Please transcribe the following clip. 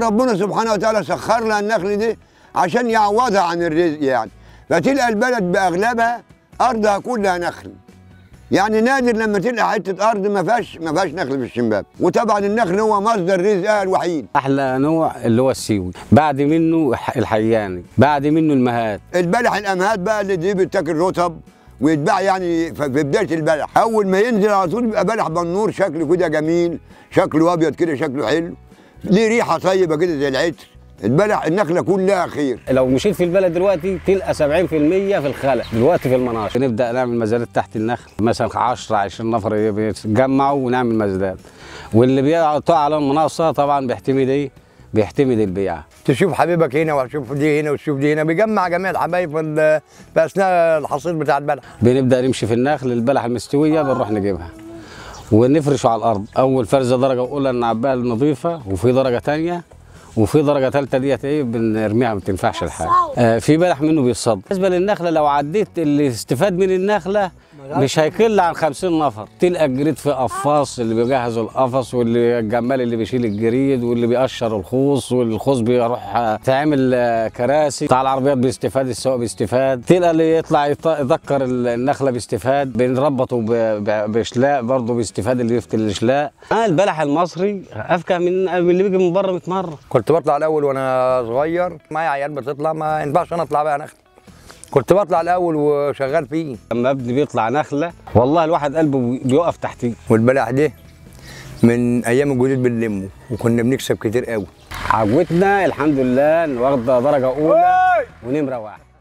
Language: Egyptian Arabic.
فربنا سبحانه وتعالى سخر لها النخل دي عشان يعوضها عن الرزق يعني فتلقى البلد باغلبها ارضها كلها نخل يعني نادر لما تلقى حته ارض ما فيهاش ما فيهاش نخل في الشمباب وطبعا النخل هو مصدر رزقها الوحيد احلى نوع اللي هو السيوي بعد منه الح- الحياني بعد منه المهات البلح الامهات بقى اللي دي بتاكل رطب ويتباع يعني ف- في بدايه البلح اول ما ينزل على طول بيبقى بلح بنور شكله كده جميل شكله ابيض كده شكله حلو ليه ريحه طيبه كده زي العطر البلح النخله كلها خير لو مشيت في البلد دلوقتي تلقى 70% في الخلق دلوقتي في المناطق نبدا نعمل مزادات تحت النخل مثلا 10 20 نفر يتجمعوا ونعمل مزادات واللي بيقطع على المناصه طبعا بيحتمي ايه بيحتمي البيعه تشوف حبيبك هنا وتشوف دي هنا وتشوف دي هنا بيجمع جميع الحبايب في ال- في اثناء الحصيد بتاع البلح بنبدا نمشي في النخل البلح المستويه بنروح نجيبها ونفرشه على الارض اول فرزه درجه اولى نعبيها النظيفه وفي درجه ثانيه وفي درجه ثالثه ديت ايه بنرميها ما بتنفعش الحاجه آه في بلح منه بيصد بالنسبه للنخله لو عديت اللي استفاد من النخله مش هيقل عن 50 نفر تلقى الجريد في قفاص اللي بيجهز القفص واللي الجمال اللي بيشيل الجريد واللي بيقشر الخوص والخوص بيروح آه، تعمل آه، كراسي بتاع العربيات بيستفاد السواق بيستفاد تلقى اللي يطلع يط- يذكر النخله بيستفاد بنربطه ب- ب- بشلاء برضه بيستفاد اللي يفتل الشلاء آه البلح المصري افكه من من اللي بيجي من بره 100 مره كنت بطلع الاول وانا صغير معايا عيال بتطلع ما ينفعش انا اطلع بقى نخل كنت بطلع الاول وشغال فيه لما ابني بيطلع نخله والله الواحد قلبه بي- بيقف تحتيه والبلح ده من ايام الجديد بنلمه وكنا بنكسب كتير قوي عجوتنا الحمد لله إن واخده درجه اولى ونمره واحد